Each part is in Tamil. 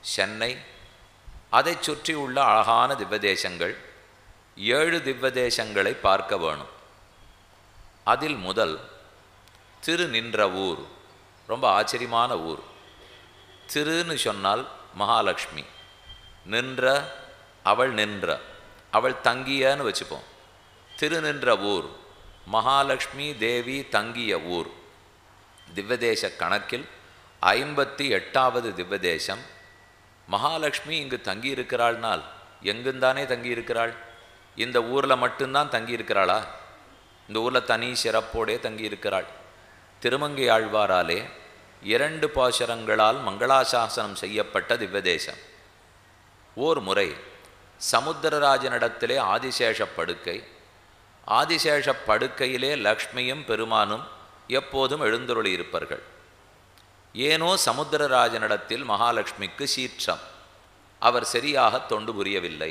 சென்னை அதைச் சுற்றி உள்ள அழகான திவ்வதேசங்கள் ஏழு திவ்வதேசங்களை பார்க்க வேணும் அதில் முதல் திரு நின்ற ஊர் ரொம்ப ஆச்சரியமான ஊர் திருன்னு சொன்னால் மகாலட்சுமி நின்ற அவள் நின்ற அவள் தங்கியன்னு வச்சுப்போம் திரு நின்ற ஊர் மகாலட்சுமி தேவி தங்கிய ஊர் திவ்வதேச கணக்கில் ஐம்பத்தி எட்டாவது திவ்வதேசம் மகாலட்சுமி இங்கு தங்கியிருக்கிறாள்னால் எங்குந்தானே தங்கியிருக்கிறாள் இந்த ஊரில் மட்டும்தான் தங்கியிருக்கிறாளா இந்த ஊரில் தனி சிறப்போடே தங்கியிருக்கிறாள் திருமங்கை ஆழ்வாராலே இரண்டு பாசுரங்களால் மங்களாசாசனம் செய்யப்பட்ட திவ்வதேசம் ஓர் முறை சமுத்திரராஜனிடத்திலே ஆதிசேஷ படுக்கை ஆதிசேஷ படுக்கையிலே லக்ஷ்மியும் பெருமானும் எப்போதும் எழுந்தருளி இருப்பார்கள் ஏனோ சமுத்திரராஜனிடத்தில் மகாலட்சுமிக்கு சீற்றம் அவர் சரியாக தொண்டு புரியவில்லை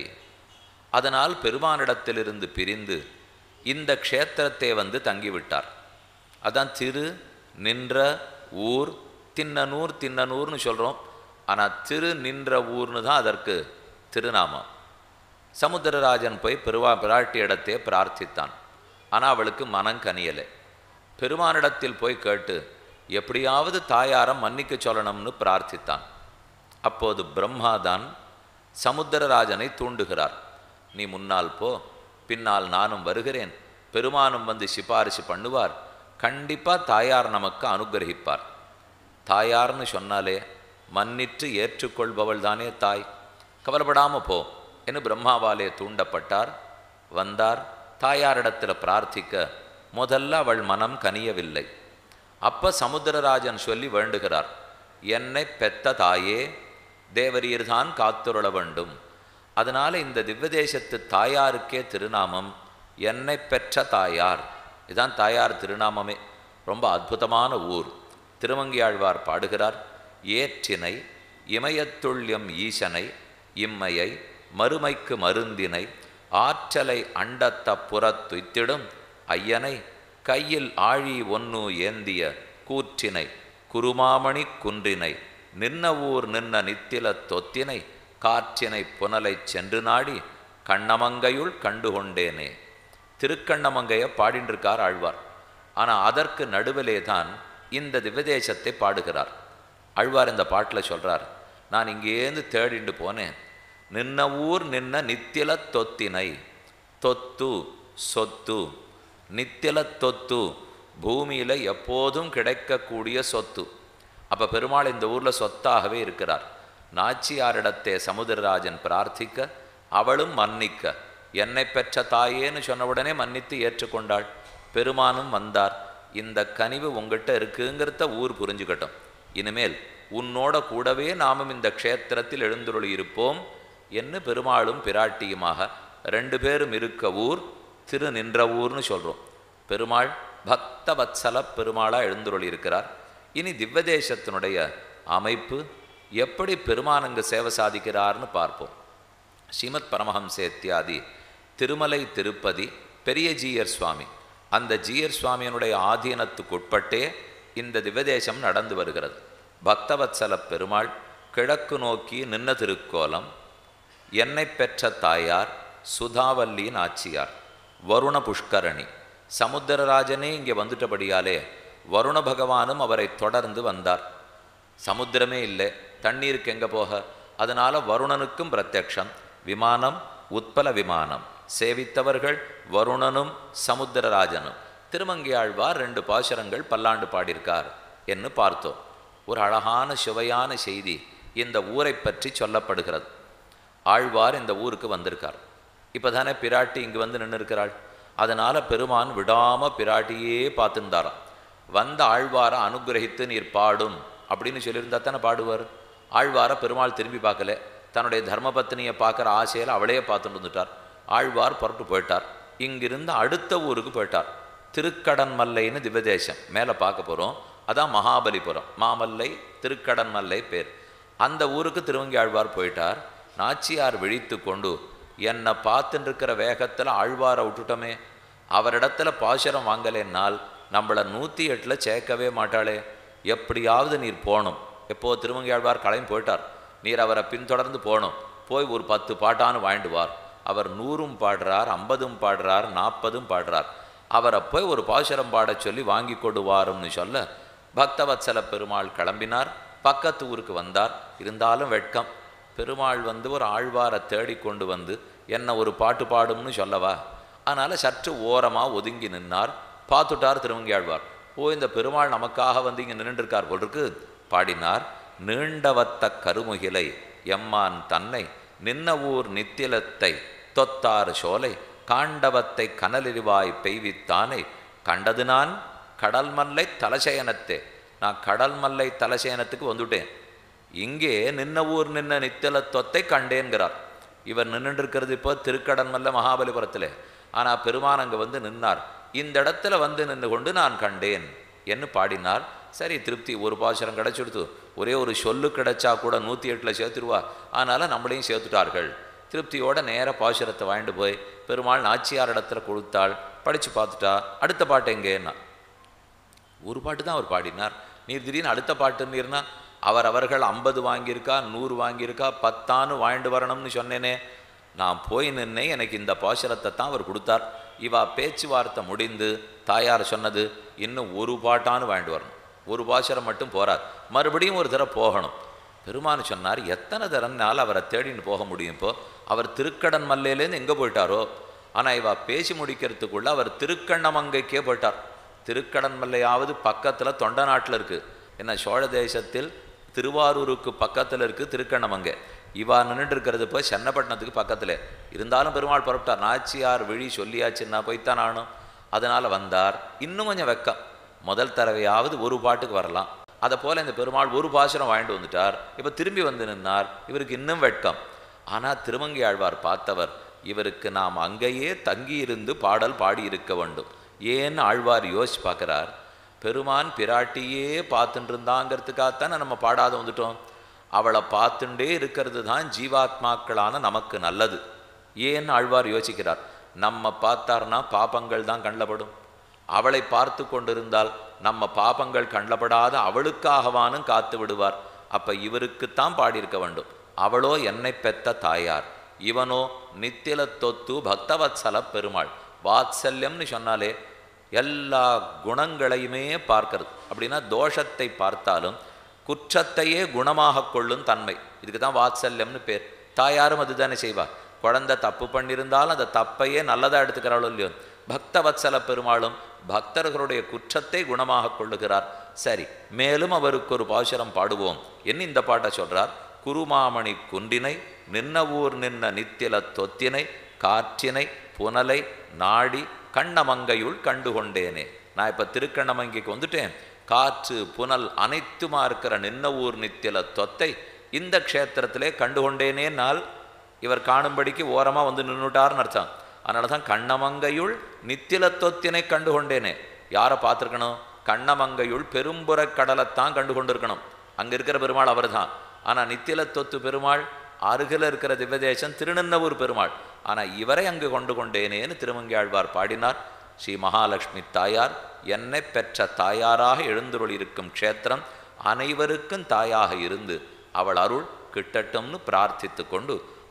அதனால் பெருமானிடத்திலிருந்து பிரிந்து இந்த க்ஷேத்திரத்தை வந்து தங்கிவிட்டார் அதான் திரு நின்ற ஊர் தின்னனூர் தின்னனூர்னு சொல்கிறோம் ஆனால் திரு நின்ற ஊர்னு தான் அதற்கு திருநாமம் சமுத்திரராஜன் போய் பெருவா பிராட்டி இடத்தே பிரார்த்தித்தான் ஆனால் அவளுக்கு மனம் கனியலை பெருமானிடத்தில் போய் கேட்டு எப்படியாவது தாயாரம் மன்னிக்க சொல்லணும்னு பிரார்த்தித்தான் அப்போது பிரம்மாதான் சமுத்திரராஜனை தூண்டுகிறார் நீ முன்னால் போ பின்னால் நானும் வருகிறேன் பெருமானும் வந்து சிபாரிசு பண்ணுவார் கண்டிப்பாக தாயார் நமக்கு அனுகிரகிப்பார் தாயார்னு சொன்னாலே மன்னிற்று ஏற்றுக்கொள்பவள் தானே தாய் கவலைப்படாமல் போ என்று பிரம்மாவாலே தூண்டப்பட்டார் வந்தார் தாயாரிடத்தில் பிரார்த்திக்க முதல்ல அவள் மனம் கனியவில்லை அப்ப சமுத்திரராஜன் சொல்லி வேண்டுகிறார் என்னை பெத்த தாயே தேவரீர்தான் காத்துருள வேண்டும் அதனால இந்த திவ்வதேசத்து தாயாருக்கே திருநாமம் என்னை பெற்ற தாயார் இதுதான் தாயார் திருநாமமே ரொம்ப அற்புதமான ஊர் திருமங்கியாழ்வார் பாடுகிறார் ஏற்றினை இமயத்துள்யம் ஈசனை இம்மையை மறுமைக்கு மருந்தினை ஆற்றலை அண்டத்த புறத்துய்த்திடும் ஐயனை கையில் ஆழி ஒன்னு ஏந்திய கூற்றினை குருமாமணி குன்றினை நின்ன ஊர் நின்ன நித்தில தொத்தினை காற்றினை புனலைச் சென்று நாடி கண்ணமங்கையுள் கண்டுகொண்டேனே திருக்கண்ணமங்கையை பாடின்றிருக்கார் ஆழ்வார் ஆனால் அதற்கு நடுவிலே தான் இந்த திவ்யதேசத்தை பாடுகிறார் ஆழ்வார் இந்த பாட்டில் சொல்கிறார் நான் இங்கேருந்து தேடிண்டு போனேன் நின்ன ஊர் நின்ன நித்தில தொத்தினை தொத்து சொத்து நித்தில தொத்து பூமியில் எப்போதும் கிடைக்கக்கூடிய சொத்து அப்போ பெருமாள் இந்த ஊரில் சொத்தாகவே இருக்கிறார் நாச்சியாரிடத்தே சமுதிரராஜன் பிரார்த்திக்க அவளும் மன்னிக்க என்னை பெற்ற தாயேன்னு சொன்னவுடனே மன்னித்து ஏற்றுக்கொண்டாள் பெருமானும் வந்தார் இந்த கனிவு உங்ககிட்ட இருக்குங்கிறத ஊர் புரிஞ்சுக்கட்டும் இனிமேல் உன்னோட கூடவே நாமும் இந்த க்ஷேத்திரத்தில் எழுந்துருளி இருப்போம் என்று பெருமாளும் பிராட்டியுமாக ரெண்டு பேரும் இருக்க ஊர் திரு நின்ற ஊர்னு சொல்கிறோம் பெருமாள் பக்த வத்சல பெருமாளாக எழுந்துருளி இருக்கிறார் இனி திவ்வதேசத்தினுடைய அமைப்பு எப்படி பெருமான் அங்கு சேவை சாதிக்கிறார்னு பார்ப்போம் ஸ்ரீமத் பரமஹம்சேத்தியாதி திருமலை திருப்பதி பெரிய ஜீயர் சுவாமி அந்த ஜீயர் சுவாமியினுடைய ஆதீனத்துக்குட்பட்டே இந்த திவ்வதேசம் நடந்து வருகிறது பக்தவத்சல பெருமாள் கிழக்கு நோக்கி நின்ன திருக்கோலம் என்னை பெற்ற தாயார் சுதாவல்லி நாச்சியார் வருண புஷ்கரணி சமுத்திரராஜனே இங்கே வந்துட்டபடியாலே வருண பகவானும் அவரை தொடர்ந்து வந்தார் சமுத்திரமே இல்லை தண்ணீருக்கு எங்கே போக அதனால வருணனுக்கும் பிரத்யக்ஷம் விமானம் உத்பல விமானம் சேவித்தவர்கள் வருணனும் சமுத்திரராஜனும் திருமங்கியாழ்வார் ரெண்டு பாசுரங்கள் பல்லாண்டு பாடியிருக்கார் என்று பார்த்தோம் ஒரு அழகான சுவையான செய்தி இந்த ஊரை பற்றி சொல்லப்படுகிறது ஆழ்வார் இந்த ஊருக்கு வந்திருக்கார் இப்போ தானே பிராட்டி இங்கு வந்து நின்று இருக்கிறாள் அதனால் பெருமான் விடாமல் பிராட்டியே பார்த்துருந்தாராம் வந்த ஆழ்வாரை அனுகிரகித்து நீர் பாடும் அப்படின்னு சொல்லியிருந்தா தானே பாடுவார் ஆழ்வாரை பெருமாள் திரும்பி பார்க்கல தன்னுடைய தர்மபத்தினியை பார்க்குற ஆசையில் அவளையே பார்த்துட்டு வந்துட்டார் ஆழ்வார் புறட்டு போயிட்டார் இங்கிருந்து அடுத்த ஊருக்கு போயிட்டார் திருக்கடன் மல்லைன்னு திவதேசம் மேலே பார்க்க போகிறோம் அதான் மகாபலிபுரம் மாமல்லை திருக்கடன் மல்லை பேர் அந்த ஊருக்கு திருவங்கி ஆழ்வார் போயிட்டார் நாச்சியார் விழித்து கொண்டு என்னை பார்த்துட்டு இருக்கிற வேகத்தில் ஆழ்வாரை விட்டுட்டோமே அவரிடத்துல பாசுரம் வாங்கலைன்னால் நம்மளை நூற்றி எட்டில் சேர்க்கவே மாட்டாளே எப்படியாவது நீர் போகணும் எப்போ திருமங்கி ஆழ்வார் கலையும் போயிட்டார் நீர் அவரை பின்தொடர்ந்து போகணும் போய் ஒரு பத்து பாட்டான்னு வாழ்ந்துவார் அவர் நூறும் பாடுறார் ஐம்பதும் பாடுறார் நாற்பதும் பாடுறார் அவரை போய் ஒரு பாசுரம் பாடச் சொல்லி வாங்கி கொடுவாரும்னு சொல்ல பக்தவத்சல பெருமாள் கிளம்பினார் பக்கத்து ஊருக்கு வந்தார் இருந்தாலும் வெட்கம் பெருமாள் வந்து ஒரு ஆழ்வாரை தேடி கொண்டு வந்து என்ன ஒரு பாட்டு பாடும்னு சொல்லவா அதனால் சற்று ஓரமாக ஒதுங்கி நின்னார் பார்த்துட்டார் திருவங்கியாழ்வார் ஓ இந்த பெருமாள் நமக்காக வந்து இங்கே நின்றுருக்கார் போல் இருக்கு பாடினார் நீண்டவத்த கருமுகிலை எம்மான் தன்னை நின்ன ஊர் நித்திலத்தை தொத்தாறு சோலை காண்டவத்தை கனலிரிவாய் பெய்வித்தானே கண்டது நான் கடல் மல்லை தலசயனத்தே நான் கடல் மல்லை தலசயனத்துக்கு வந்துட்டேன் இங்கே நின்ன ஊர் நின்ன நித்திலத்துவத்தை கண்டேன்கிறார் இவர் நின்றுட்டு இருக்கிறது இப்போ திருக்கடன்மல்ல மகாபலிபுரத்தில் ஆனால் பெருமான் அங்கே வந்து நின்னார் இந்த இடத்துல வந்து நின்று கொண்டு நான் கண்டேன் என்று பாடினார் சரி திருப்தி ஒரு பாசுரம் கிடைச்சிடுத்து ஒரே ஒரு சொல்லு கிடைச்சா கூட நூற்றி எட்டில் சேர்த்துருவா அதனால் நம்மளையும் சேர்த்துட்டார்கள் திருப்தியோட நேர பாசுரத்தை வாங்கிட்டு போய் பெருமாள் நாச்சியார் இடத்துல கொடுத்தாள் படித்து பார்த்துட்டா அடுத்த பாட்டு எங்கேன்னா ஒரு பாட்டு தான் அவர் பாடினார் நீர் திடீர்னு அடுத்த பாட்டுன்னீர்னா அவர் அவர்கள் ஐம்பது வாங்கியிருக்கா நூறு வாங்கியிருக்கா பத்தான்னு வாழ்ந்து வரணும்னு சொன்னேனே நான் போய் நின்னே எனக்கு இந்த பாசுரத்தை தான் அவர் கொடுத்தார் இவா பேச்சுவார்த்தை முடிந்து தாயார் சொன்னது இன்னும் ஒரு பாட்டான்னு வாழ்ந்து வரணும் ஒரு பாசுரம் மட்டும் போறார் மறுபடியும் ஒரு தடவை போகணும் பெருமான் சொன்னார் எத்தனை தரம்னால அவரை தேடின்னு போக முடியும் இப்போ அவர் திருக்கடன் மல்லையிலேருந்து எங்கே போயிட்டாரோ ஆனால் இவா பேசி முடிக்கிறதுக்குள்ள அவர் திருக்கண்ணமங்கைக்கே போயிட்டார் திருக்கடன் மல்லையாவது பக்கத்தில் தொண்ட நாட்டில் இருக்குது என்ன சோழ தேசத்தில் திருவாரூருக்கு பக்கத்தில் இருக்குது திருக்கண்ணமங்கை இவா நின்றுட்டு இருக்கிறது போய் சென்னப்பட்டினத்துக்கு பக்கத்தில் இருந்தாலும் பெருமாள் புறப்பட்டார் நாச்சியார் விழி சொல்லியாச்சுன்னா போய்த்தான் ஆனும் அதனால் வந்தார் இன்னும் கொஞ்சம் வெக்கம் முதல் தடவையாவது ஒரு பாட்டுக்கு வரலாம் அதை போல் இந்த பெருமாள் ஒரு பாசுரம் வாங்கிட்டு வந்துட்டார் இப்போ திரும்பி வந்து நின்னார் இவருக்கு இன்னும் வெட்கம் ஆனால் திருமங்கை ஆழ்வார் பார்த்தவர் இவருக்கு நாம் அங்கேயே தங்கியிருந்து பாடல் பாடியிருக்க வேண்டும் ஏன்னு ஆழ்வார் யோசிச்சு பார்க்குறார் பெருமான் பிராட்டியே பார்த்துட்டு இருந்தாங்கிறதுக்காகத்தானே நம்ம பாடாத வந்துட்டோம் அவளை பார்த்துட்டே இருக்கிறது தான் ஜீவாத்மாக்களான நமக்கு நல்லது ஏன்னு ஆழ்வார் யோசிக்கிறார் நம்ம பார்த்தார்னா பாபங்கள் தான் கண்டப்படும் அவளை பார்த்து கொண்டிருந்தால் நம்ம பாபங்கள் கண்டப்படாத அவளுக்காகவானும் காத்து விடுவார் அப்ப இவருக்குத்தான் பாடியிருக்க வேண்டும் அவளோ என்னை பெத்த தாயார் இவனோ நித்தில தொத்து பக்தவத்சல பெருமாள் வாத்சல்யம்னு சொன்னாலே எல்லா குணங்களையுமே பார்க்கறது அப்படின்னா தோஷத்தை பார்த்தாலும் குற்றத்தையே குணமாக கொள்ளும் தன்மை இதுக்கு தான் வாத்சல்யம்னு பேர் தாயாரும் அதுதானே செய்வார் குழந்தை தப்பு பண்ணியிருந்தாலும் அந்த தப்பையே நல்லதாக எடுத்துக்கிறாளோ இல்லையோ பக்தவத்சல பெருமாளும் பக்தர்களுடைய குற்றத்தை குணமாக கொள்ளுகிறார் சரி மேலும் அவருக்கு ஒரு பாசுரம் பாடுவோம் என்ன இந்த பாட்டை சொல்றார் குருமாமணி குன்றினை நின்ன ஊர் நின்ன நித்தில தொத்தினை காற்றினை புனலை நாடி கண்ணமங்கையுள் கண்டுகொண்டேனே நான் இப்போ திருக்கண்ணமங்கைக்கு வந்துட்டேன் காற்று புனல் அனைத்துமா இருக்கிற நின்ன ஊர் நித்தில தொத்தை இந்த க்ஷேத்திரத்திலே கண்டுகொண்டேனேனால் இவர் காணும்படிக்கு ஓரமாக வந்து நின்றுட்டார்னு அர்த்தம் அதனால தான் கண்ணமங்கையுள் நித்தில தொத்தினை கண்டுகொண்டேனே யாரை பார்த்துருக்கணும் கண்ணமங்கையுள் பெரும்புறக் கடலைத்தான் கண்டு கொண்டிருக்கணும் அங்கே இருக்கிற பெருமாள் அவர் தான் ஆனால் நித்தில தொத்து பெருமாள் அருகில் இருக்கிற திவ்யதேசம் திருநன்னவூர் பெருமாள் ஆனால் இவரை அங்கு கொண்டு கொண்டேனேன்னு திருமங்கியாழ்வார் பாடினார் ஸ்ரீ மகாலட்சுமி தாயார் என்னை பெற்ற தாயாராக எழுந்துருளிருக்கும் க்ஷேத்திரம் அனைவருக்கும் தாயாக இருந்து அவள் அருள் கிட்டட்டும்னு பிரார்த்தித்து கொண்டு